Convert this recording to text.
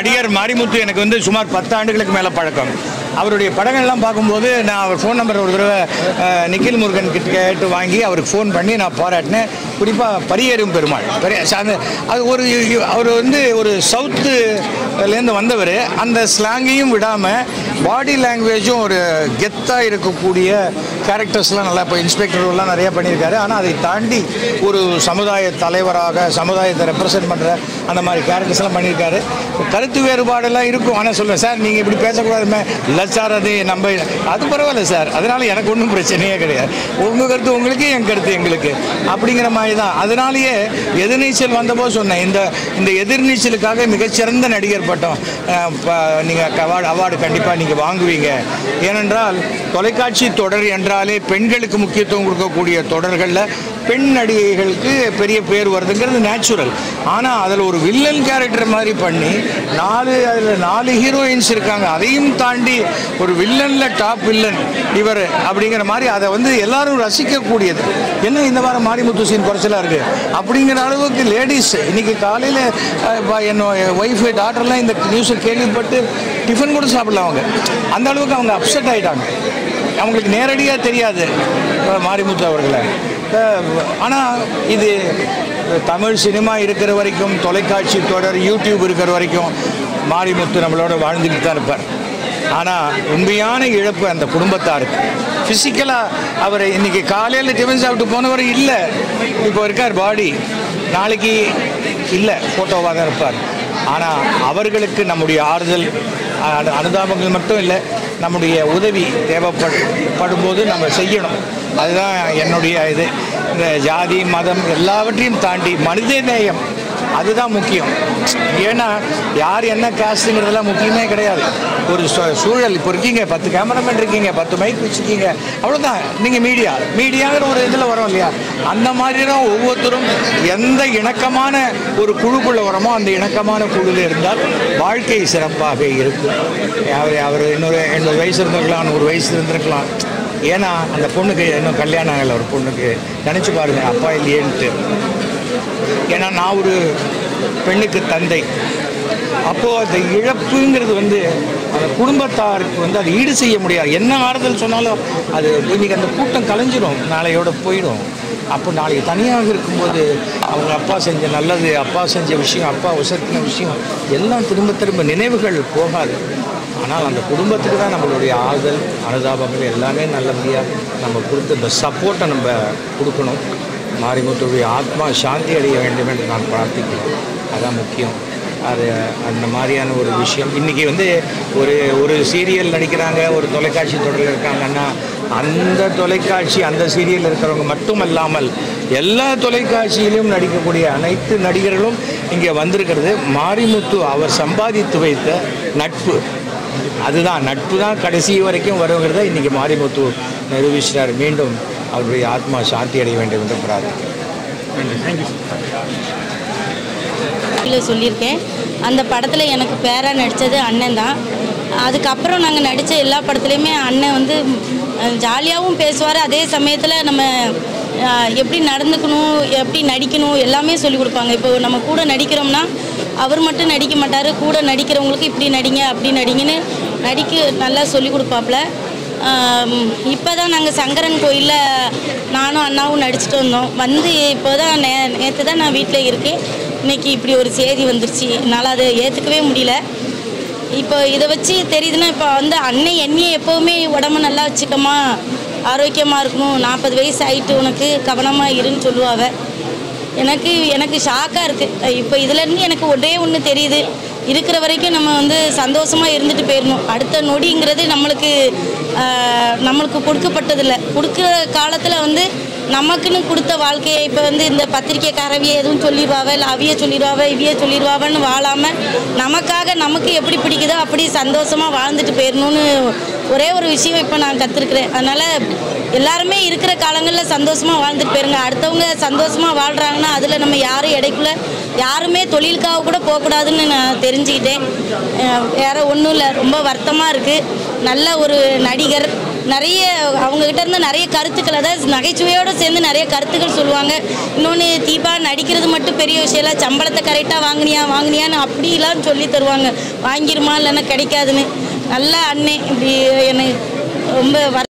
நடிகர் மாரிமுத்து எனக்கு வந்து சுமார் பத்து ஆண்டுகளுக்கு மேலே பழக்கம் அவருடைய படங்கள்லாம் பார்க்கும்போது நான் அவர் ஃபோன் நம்பர் ஒரு தடவை அஹ், நிখিல் முருகன் கிட்ட கேட்டு வாங்கி அவருக்கு ஃபோன் பண்ணி நான் பாராட்டினேன் குறிப்பாக பரியேறும் பெருமாள் பெரிய அந்த- அது ஒரு அவர் வந்து ஒரு சவுத்துலேருந்து வந்தவர் அந்த ஸ்லாங்கையும் விடாமல் பாடி லாங்குவேஜும் ஒரு கெத்தாக இருக்கக்கூடிய கேரக்டர்ஸ்லாம் நல்லா இப்போ இன்ஸ்பெக்டர்லாம் நிறையா பண்ணியிருக்காரு ஆனால் அதை தாண்டி ஒரு சமுதாய தலைவராக சமுதாயத்தை ரெப்ரசன்ட் பண்ணுற அந்த மாதிரி கேரக்டர்ஸ்லாம் பண்ணியிருக்காரு கருத்து வேறுபாடெல்லாம் இருக்கும் ஆனால் சொல்லுவேன் சார் நீங்கள் இப்படி பேசக்கூடாதுமே இல்லை சார் அது நம்ம அது பரவாயில்ல சார் அதனால் எனக்கு ஒன்றும் பிரச்சனையே கிடையாது உங்கள் கருத்து உங்களுக்கு என் கருத்து எங்களுக்கு அப்படிங்கிற மாதிரி தான் அதனாலேயே எதிர்நீச்சல் வந்தபோது சொன்னேன் இந்த இந்த எதிர்நீச்சலுக்காக மிகச்சிறந்த நடிகர் பட்டம் நீங்கள் அவார்டு அவார்டு கண்டிப்பாக நீங்கள் வாங்குவீங்க ஏனென்றால் தொலைக்காட்சி தொடர் என்றாலே பெண்களுக்கு முக்கியத்துவம் கொடுக்கக்கூடிய தொடர்களில் பெண் நடிகைகளுக்கு பெரிய பேர் வருதுங்கிறது நேச்சுரல் ஆனால் அதில் ஒரு வில்லன் கேரக்டர் மாதிரி பண்ணி நாலு அதில் நாலு ஹீரோயின்ஸ் இருக்காங்க அதையும் தாண்டி ஒரு வில்லனில் டாப் வில்லன் இவர் அப்படிங்கிற மாதிரி அதை வந்து எல்லாரும் ரசிக்கக்கூடியது என்ன இந்த வாரம் மாரிமுத்து சீன் குறைச்சலாக இருக்குது அப்படிங்கிற அளவுக்கு லேடிஸ் இன்னைக்கு காலையில் என்னோட ஒய்ஃபு டாக்டர்லாம் இந்த நியூஸை கேள்விப்பட்டு டிஃபன் கூட சாப்பிடல அவங்க அந்த அளவுக்கு அவங்க அப்செட் ஆகிட்டாங்க அவங்களுக்கு நேரடியாக தெரியாது அஹ், மாரிமுத்து அவர்களை ஆனால் இது தமிழ் சினிமா இருக்கிற வரைக்கும் தொலைக்காட்சி தொடர் யூடியூப் இருக்கிற வரைக்கும் மாரிமுத்து நம்மளோட வாழ்ந்துக்கிட்டு தான் இருப்பார் ஆனால் உண்மையான இழப்பு அந்த குடும்பத்தாருக்கு ஃபிசிக்கலாக அவர் இன்னைக்கு காலையில் டிஃபன் சாப்பிட்டு போனவர் இல்லை இப்போ இருக்கார் பாடி நாளைக்கு இல்லை ஃபோட்டோவாக தான் இருப்பார் ஆனால் அவர்களுக்கு நம்முடைய ஆறுதல் அனு- அனுதாபங்கள் மட்டும் இல்லை நம்முடைய உதவி தேவைப்படு படும்போது நம்ம செய்யணும் அதுதான் என்னுடைய இது இந்த ஜாதி மதம் எல்லாவற்றையும் தாண்டி மனித நேயம் அதுதான் முக்கியம் ஏன்னா யார் என்ன காஸ்ட்டுங்கிறதெல்லாம் முக்கியமே கிடையாது ஒரு சூ- சூழல் இப்போ இருக்கீங்க பத்து கேமராமேன் இருக்கீங்க பத்து மைக் வச்சுருக்கீங்க அவ்வளோதான் நீங்கள் மீடியா மீடியாங்கிற ஒரு இதில் வரோம் இல்லையா அந்த மாதிரி தான் ஒவ்வொருத்தரும் எந்த இணக்கமான ஒரு குழுக்குள்ளே வரோமோ அந்த இணக்கமான குழுவில் இருந்தால் வாழ்க்கை சிறப்பாக இருக்கும் அவர் அவர் இன்னொரு எண்பது வயசு இருந்திருக்கலாம் நூறு வயசு இருந்திருக்கலாம் ஏன்னா அந்த பொண்ணுக்கு இன்னும் கல்யாணம் ஆகலை ஒரு பொண்ணுக்கு நினச்சி பாருங்க அப்பா இல்லையேன்ட்டு ஏன்னா நான் ஒரு பெண்ணுக்கு தந்தை அப்போது அந்த இழப்புங்கிறது வந்து அந்த குடும்பத்தாருக்கு வந்து அது ஈடு செய்ய முடியாது என்ன ஆறுதல் சொன்னாலும் அது இன்னைக்கு அந்த கூட்டம் கலைஞ்சிரும் நாளையோட போயிடும் அப்போ நாளைக்கு தனியாக இருக்கும்போது அவங்க அப்பா செஞ்ச நல்லது அப்பா செஞ்ச விஷயம் அப்பா உசத்தின விஷயம் எல்லாம் திரும்ப திரும்ப நினைவுகள் போகாது ஆனால் அந்த குடும்பத்துக்கு தான் நம்மளுடைய ஆறுதல் அனுதாபங்கள் எல்லாமே நல்லபடியாக நம்ம கொடுத்து இந்த சப்போர்ட்டை நம்ம கொடுக்கணும் மாரிமுத்துடைய ஆத்மா சாந்தி அடைய வேண்டும் என்று நான் பிரார்த்திக்கிறேன் அதான் முக்கியம் அது அந்த மாதிரியான ஒரு விஷயம் இன்றைக்கி வந்து ஒரு ஒரு சீரியல் நடிக்கிறாங்க ஒரு தொலைக்காட்சி தொடரில் இருக்காங்கன்னா அந்த தொலைக்காட்சி அந்த சீரியல் இருக்கிறவங்க மட்டுமல்லாமல் எல்லா தொலைக்காட்சியிலும் நடிக்கக்கூடிய அனைத்து நடிகர்களும் இங்கே வந்திருக்கிறது மாரிமுத்து அவர் சம்பாதித்து வைத்த நட்பு அதுதான் நட்பு தான் கடைசி வரைக்கும் வருங்கிறத இன்றைக்கி மாரிமுத்து நிரூபிச்சிட்டார் மீண்டும் அவருடைய ஆத்மா சாந்தி அடைய வேண்டும் என்று பிரார்த்திக்கிறேன் இல்லை சொல்லியிருக்கேன் அந்த படத்தில் எனக்கு பேராக நடித்தது அண்ணன் தான் அதுக்கப்புறம் நாங்கள் நடித்த எல்லா படத்துலையுமே அண்ணன் வந்து ஜாலியாகவும் பேசுவார் அதே சமயத்தில் நம்ம அஹ், எப்படி நடந்துக்கணும் எப்படி நடிக்கணும் எல்லாமே சொல்லி கொடுப்பாங்க இப்போ நம்ம கூட நடிக்கிறோம்னா அவர் மட்டும் நடிக்க மாட்டார் கூட நடிக்கிறவங்களுக்கு இப்படி நடிங்க அப்படி நடிங்கன்னு நடிக்க நல்லா சொல்லி கொடுப்பாப்புல இப்போ தான் நாங்கள் சங்கரன் கோயிலில் நானும் அண்ணாவும் நடிச்சிட்டு வந்தோம் வந்து இப்போ தான் நே நேற்று தான் நான் வீட்டில் இருக்கேன் இன்னைக்கு இப்படி ஒரு செய்தி வந்துருச்சு என்னால் அதை ஏற்றுக்கவே முடியல இப்போ இதை வச்சு தெரியுதுன்னா இப்போ வந்து அண்ணன் என்னையே எப்போவுமே உடம்பு நல்லா வச்சுக்கம்மா ஆரோக்கியமாக இருக்கணும் நாற்பது வயசு ஆயிட்டு உனக்கு கவனமாக இருன்னு சொல்லுவாவ எனக்கு எனக்கு ஷாக்காக இருக்குது இப்போ இதுலேருந்து எனக்கு ஒரே ஒன்று தெரியுது இருக்கிற வரைக்கும் நம்ம வந்து சந்தோஷமாக இருந்துட்டு போயிடணும் அடுத்த நொடிங்கிறது நம்மளுக்கு ஆஹ், நம்மளுக்கு கொடுக்கப்பட்டதில்லை கொடுக்குற காலத்தில் வந்து நமக்குன்னு கொடுத்த வாழ்க்கையை இப்போ வந்து இந்த பத்திரிக்கைக்காரவிய எதுவும் சொல்லிடுவாவ இல்லை அவிய சொல்லிடுவாவ இவிய சொல்லிடுவாவன்னு வாழாமல் நமக்காக நமக்கு எப்படி பிடிக்குதோ அப்படி சந்தோஷமாக வாழ்ந்துட்டு போயிடணும்னு ஒரே ஒரு விஷயம் இப்போ நான் கற்றுருக்குறேன் அதனால் எல்லாருமே இருக்கிற காலங்களில் சந்தோஷமாக வாழ்ந்துட்டு போயிருங்க அடுத்தவங்க சந்தோஷமாக வாழ்கிறாங்கன்னா அதில் நம்ம யாரும் இடைக்குள்ள யாருமே தொழிலுக்காக கூட போகக்கூடாதுன்னு நான் தெரிஞ்சுக்கிட்டேன் அஹ் வேற ஒன்றும் இல்லை ரொம்ப வருத்தமாக இருக்குது நல்ல ஒரு நடிகர் நிறைய அவங்கக்கிட்ட இருந்து நிறைய கருத்துக்கள் அதாவது நகைச்சுவையோடு சேர்ந்து நிறைய கருத்துக்கள் சொல்லுவாங்க இன்னொன்று தீபா நடிக்கிறது மட்டும் பெரிய விஷயம் இல்லை சம்பளத்தை கரெக்டாக வாங்கினியா வாங்கினியான்னு அப்படிலாம் சொல்லி தருவாங்க வாங்கிருமா இல்லைன்னா கிடைக்காதுன்னு நல்ல அண்ணே இப்படி எனக்கு ரொம்ப வர